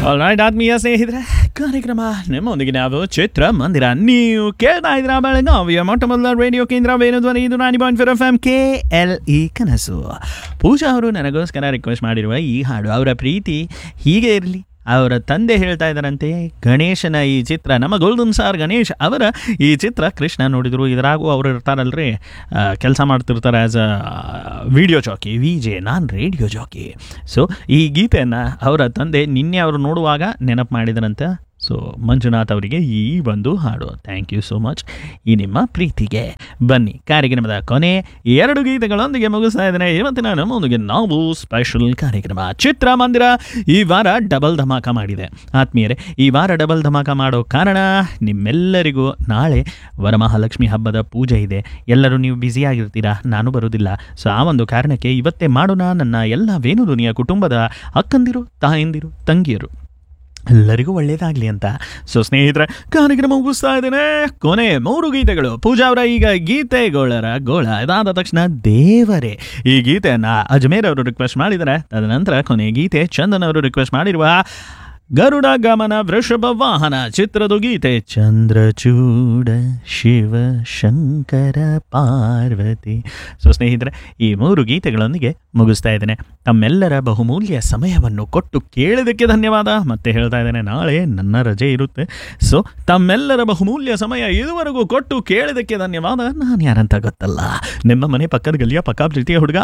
all right ಆತ್ಮೀಯ ಸ್ನೇಹಿತರೆ ಕಾರ್ಯಕ್ರಮ ನಿಮ್ಮೊಂದಿಗೆ ನಾವು ಚಿತ್ರ ಮಂದಿರ ನೀವು ಕೇಳ್ತಾ ಇದ್ರ ಬೆಳಗಾವಿಯ ಮೊಟ್ಟ ಮೊದಲ ರೇಡಿಯೋ ಕೇಂದ್ರ ವೇಣುಧ್ವನಿ ಇದು ninety point four F M K L E ಕನಸು ಪೂಜಾ ಅವರು ನನಗೋಸ್ಕರ ರಿಕ್ವೆಸ್ಟ್ ಮಾಡಿರುವ ಈ ಹಾಡು ಅವರ ಪ್ರೀತಿ ಹೀಗೆ ಇರಲಿ ಅವರ ತಂದೆ ಹೇಳ್ತಾ ಇದ್ದಾರಂತೆ ಗಣೇಶನ ಈ ಚಿತ್ರ ನಮ್ಮ ಗೋಲ್ಡನ್ ಸಾರ್ ಗಣೇಶ್ ಅವರ ಈ ಚಿತ್ರ ಕೃಷ್ಣ ನೋಡಿದ್ರು ಇದರಾಗೂ ಅವರು ಇರ್ತಾರಲ್ರಿ ಕೆಲಸ ಮಾಡ್ತಿರ್ತಾರೆ as a video jockey V J ನಾನು ರೇಡಿಯೋ ಜಾಕಿ ಸೊ ಈ ಗೀತೆಯನ್ನು ಅವರ ತಂದೆ ನಿನ್ನೆ ಅವರು ನೋಡುವಾಗ ನೆನಪು ಮಾಡಿದರಂತೆ ಸೊ ಮಂಜುನಾಥ್ ಅವರಿಗೆ ಈ ಒಂದು ಹಾಡು ಥ್ಯಾಂಕ್ ಯು ಸೋ ಮಚ್ ಈ ನಿಮ್ಮ ಪ್ರೀತಿಗೆ ಬನ್ನಿ ಕಾರ್ಯಕ್ರಮದ ಕೊನೆ ಎರಡು ಗೀತೆಗಳೊಂದಿಗೆ ಮುಗಿಸ್ತಾ ಇದ್ದೇನೆ ಇವತ್ತಿನ ನಮ್ಮೊಂದಿಗೆ ನಾವು ಸ್ಪೆಷಲ್ ಕಾರ್ಯಕ್ರಮ ಚಿತ್ರಮಂದಿರ ಈ ವಾರ ಡಬಲ್ ಧಮಾಕ ಮಾಡಿದೆ ಆತ್ಮೀಯರೇ ಈ ವಾರ ಡಬಲ್ ಧಮಾಕ ಮಾಡೋ ಕಾರಣ ನಿಮ್ಮೆಲ್ಲರಿಗೂ ನಾಳೆ ವರಮಹಾಲಕ್ಷ್ಮಿ ಹಬ್ಬದ ಪೂಜೆ ಇದೆ ಎಲ್ಲರೂ ನೀವು ಬ್ಯುಸಿಯಾಗಿರ್ತೀರಾ ನಾನು ಬರೋದಿಲ್ಲ ಸೊ ಆ ಒಂದು ಕಾರಣಕ್ಕೆ ಇವತ್ತೇ ಮಾಡೋಣ ನನ್ನ ಎಲ್ಲ ವೇಣುದುನಿಯ ಕುಟುಂಬದ ಅಕ್ಕಂದಿರು ತಾಯಂದಿರು ತಂಗಿಯರು ಎಲ್ಲರಿಗೂ ಒಳ್ಳೇದಾಗಲಿ ಅಂತ ಸೊ ಸ್ನೇಹಿತರೆ ಕಾರ್ಯಕ್ರಮ ಮುಗಿಸ್ತಾ ಇದ್ದೇನೆ ಕೊನೆ ಮೂರು ಗೀತೆಗಳು ಪೂಜಾ ಅವರ ಈಗ ಗೀತೆಗೋಳರ ಗೋಳ ಇದಾದ ತಕ್ಷಣ ದೇವರೇ ಈ ಗೀತೆಯನ್ನು ಅಜ್ಮೇರ್ ಅವರು ರಿಕ್ವೆಸ್ಟ್ ಮಾಡಿದ್ದಾರೆ ತದನಂತರ ಕೊನೆ ಗೀತೆ ಚಂದನ್ ಅವರು ರಿಕ್ವೆಸ್ಟ್ ಮಾಡಿರುವ ಗರುಡ ಗಮನ ವೃಷಭ ವಾಹನ ಚಿತ್ರದ ಗೀತೆ ಚಂದ್ರಚೂಡ ಶಿವ ಶಂಕರ ಪಾರ್ವತಿ ಸೊ ಸ್ನೇಹಿತರೆ ಈ ಮೂರು ಗೀತೆಗಳೊಂದಿಗೆ ಮುಗಿಸ್ತಾ ಇದ್ದೇನೆ ತಮ್ಮೆಲ್ಲರ ಬಹುಮೂಲ್ಯ ಸಮಯವನ್ನು ಕೊಟ್ಟು ಕೇಳಿದಕ್ಕೆ ಧನ್ಯವಾದ ಮತ್ತೆ ಹೇಳ್ತಾ ಇದ್ದೇನೆ ನಾಳೆ ನನ್ನ ರಜೆ ಇರುತ್ತೆ ಸೊ ತಮ್ಮೆಲ್ಲರ ಬಹುಮೂಲ್ಯ ಸಮಯ ಇದುವರೆಗೂ ಕೊಟ್ಟು ಕೇಳಿದಕ್ಕೆ ಧನ್ಯವಾದ ನಾನು ಯಾರಂತ ಗೊತ್ತಲ್ಲ ನಿಮ್ಮ ಮನೆ ಪಕ್ಕದ ಗಲಿಯ ಪಕ್ಕ ಪ್ರೀತಿಯ ಹುಡುಗ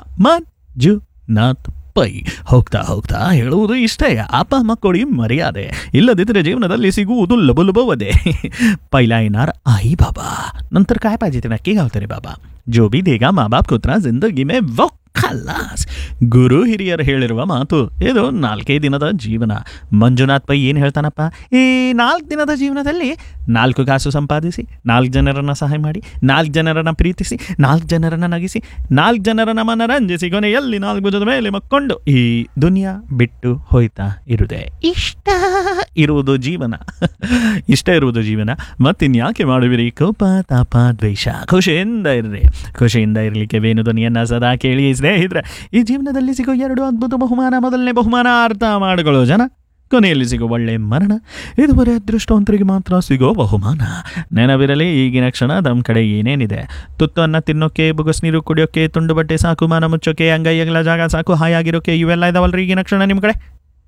ಮಂಜುನಾಥ್ ಪೈ ಹೋಗ್ತಾ ಹೋಗ್ತಾ ಹೇಳುವುದು ಇಷ್ಟೇ ಅಪ್ಪ ಮಕ್ಕಳಿ ಮರ್ಯಾದೆ ಇಲ್ಲದಿದ್ದರೆ ಜೀವನದಲ್ಲಿ ಸಿಗುವುದು ಲಬುಲುಬವದೆ ಪೈಲಾಯಿನಾರ್ आई बाबा नंतर काय पाहिजे ते नक्की घालतो रे बाबा जो भी देगा माँ बाप को उतना जिंदगी में वो ಖಲ್ಲಾಸ್ ಗುರು ಹಿರಿಯರು ಹೇಳಿರುವ ಮಾತು ಇದು ನಾಲ್ಕೈದು ದಿನದ ಜೀವನ ಮಂಜುನಾಥ್ ಪೈ ಏನು ಹೇಳ್ತಾನಪ್ಪ ಈ ನಾಲ್ಕು ದಿನದ ಜೀವನದಲ್ಲಿ ನಾಲ್ಕು ಕಾಸು ಸಂಪಾದಿಸಿ ನಾಲ್ಕು ಜನರನ್ನು ಸಹಾಯ ಮಾಡಿ ನಾಲ್ಕು ಜನರನ್ನು ಪ್ರೀತಿಸಿ ನಾಲ್ಕು ಜನರನ್ನು ನಗಿಸಿ ನಾಲ್ಕು ಜನರನ್ನು ಮನರಂಜಿಸಿ ಕೊನೆಯಲ್ಲಿ ನಾಲ್ಕು ಭುಜದ ಮೇಲೆ ಮಕ್ಕೊಂಡು ಈ ದುನಿಯಾ ಬಿಟ್ಟು ಹೋಯ್ತಾ ಇರುದೆ ಇಷ್ಟ ಇರುವುದು ಜೀವನ ಇಷ್ಟ ಇರುವುದು ಜೀವನ ಮತ್ತಿನ್ಯಾಕೆ ಮಾಡುವಿರಿ ಕೋಪ ತಾಪ ದ್ವೇಷ ಖುಷಿಯಿಂದ ಇರ್ರಿ ಖುಷಿಯಿಂದ ಇರಲಿಕ್ಕೆ ವೇಣು ಧ್ವನಿಯನ್ನು ಸದಾ ಕೇಳಿ ಸ್ನೇಹಿತರೆ ಈ ಜೀವನದಲ್ಲಿ ಸಿಗೋ ಎರಡು ಅದ್ಭುತ ಬಹುಮಾನ ಮೊದಲನೇ ಬಹುಮಾನ ಅರ್ಥ ಮಾಡಿಕೊಳ್ಳೋ ಜನ ಕೊನೆಯಲ್ಲಿ ಸಿಗೋ ಒಳ್ಳೆ ಮರಣ ಇದುವರೆ ಅದೃಷ್ಟವಂತರಿಗೆ ಮಾತ್ರ ಸಿಗೋ ಬಹುಮಾನ ನೆನವಿರಲಿ ಈಗಿನ ಕ್ಷಣ ನಮ್ಮ ಕಡೆ ಏನೇನಿದೆ ತುತ್ತು ಅನ್ನ ತಿನ್ನೋಕೆ ಬುಗಸ್ ನೀರು ಕುಡಿಯೋಕೆ ತುಂಡು ಬಟ್ಟೆ ಸಾಕು ಮಾನ ಮುಚ್ಚೋಕೆ ಅಂಗೈ ಅಗಲ ಜಾಗ ಸಾಕು ಹಾಯಾಗಿರೋಕೆ ಇವೆಲ್ಲ ಇದಾವಲ್ರಿ ಈಗಿನ ಕ್ಷಣ ನಿಮ್ಮ ಕಡೆ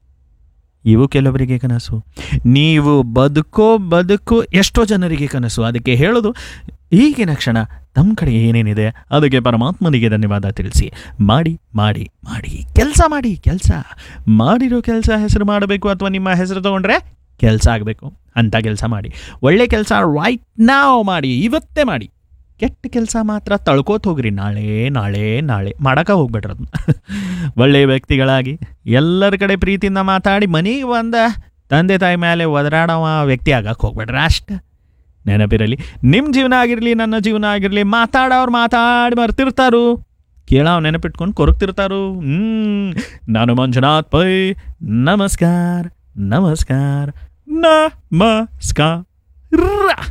ಇವು ಕೆಲವರಿಗೆ ಕನಸು ನೀವು ಬದುಕೋ ಬದುಕು ಎಷ್ಟೋ ಜನರಿಗೆ ಕನಸು ಅದಕ್ಕೆ ಹೇಳೋದು ಈಗಿನ ಕ್ಷಣ ತಮ್ಮ ಕಡೆ ಏನೇನಿದೆ ಅದಕ್ಕೆ ಪರಮಾತ್ಮನಿಗೆ ಧನ್ಯವಾದ ತಿಳಿಸಿ ಮಾಡಿ ಮಾಡಿ ಮಾಡಿ ಕೆಲಸ ಮಾಡಿ ಕೆಲಸ ಮಾಡಿರೋ ಕೆಲಸ ಹೆಸರು ಮಾಡಬೇಕು ಅಥವಾ ನಿಮ್ಮ ಹೆಸರು ತಗೊಂಡ್ರೆ ಕೆಲಸ ಆಗಬೇಕು ಅಂಥ ಕೆಲಸ ಮಾಡಿ ಒಳ್ಳೆ ಕೆಲಸ ರೈಟ್ ನಾವು ಮಾಡಿ ಇವತ್ತೇ ಮಾಡಿ ಕೆಟ್ಟ ಕೆಲಸ ಮಾತ್ರ ತಳ್ಕೋತ ಹೋಗ್ರಿ ನಾಳೆ ನಾಳೆ ನಾಳೆ ಮಾಡಕ್ಕೆ ಹೋಗ್ಬೇಡ್ರಿ ಅದನ್ನ ಒಳ್ಳೆಯ ವ್ಯಕ್ತಿಗಳಾಗಿ ಎಲ್ಲರ ಕಡೆ ಪ್ರೀತಿಯಿಂದ ಮಾತಾಡಿ ಮನೆಗೆ ಬಂದ ತಂದೆ ತಾಯಿ ಮೇಲೆ ಒದರಾಡವ ವ್ಯಕ್ತಿ ಆಗಕ್ಕೆ ಹೋಗ್ಬೇಡ್ರಿ ಅಷ್ಟೆ ನೆನಪಿರಲಿ ನಿಮ್ಮ ಜೀವನ ಆಗಿರಲಿ ನನ್ನ ಜೀವನ ಆಗಿರಲಿ ಮಾತಾಡೋರು ಮಾತಾಡಿ ಬರ್ತಿರ್ತಾರು ಕೇಳೋ ನೆನಪಿಟ್ಕೊಂಡು ಕೊರಗ್ತಿರ್ತಾರು ಹ್ಮ್ ನಾನು ಮಂಜುನಾಥ್ ಪೈ ನಮಸ್ಕಾರ ನಮಸ್ಕಾರ ನಮಸ್ಕಾರ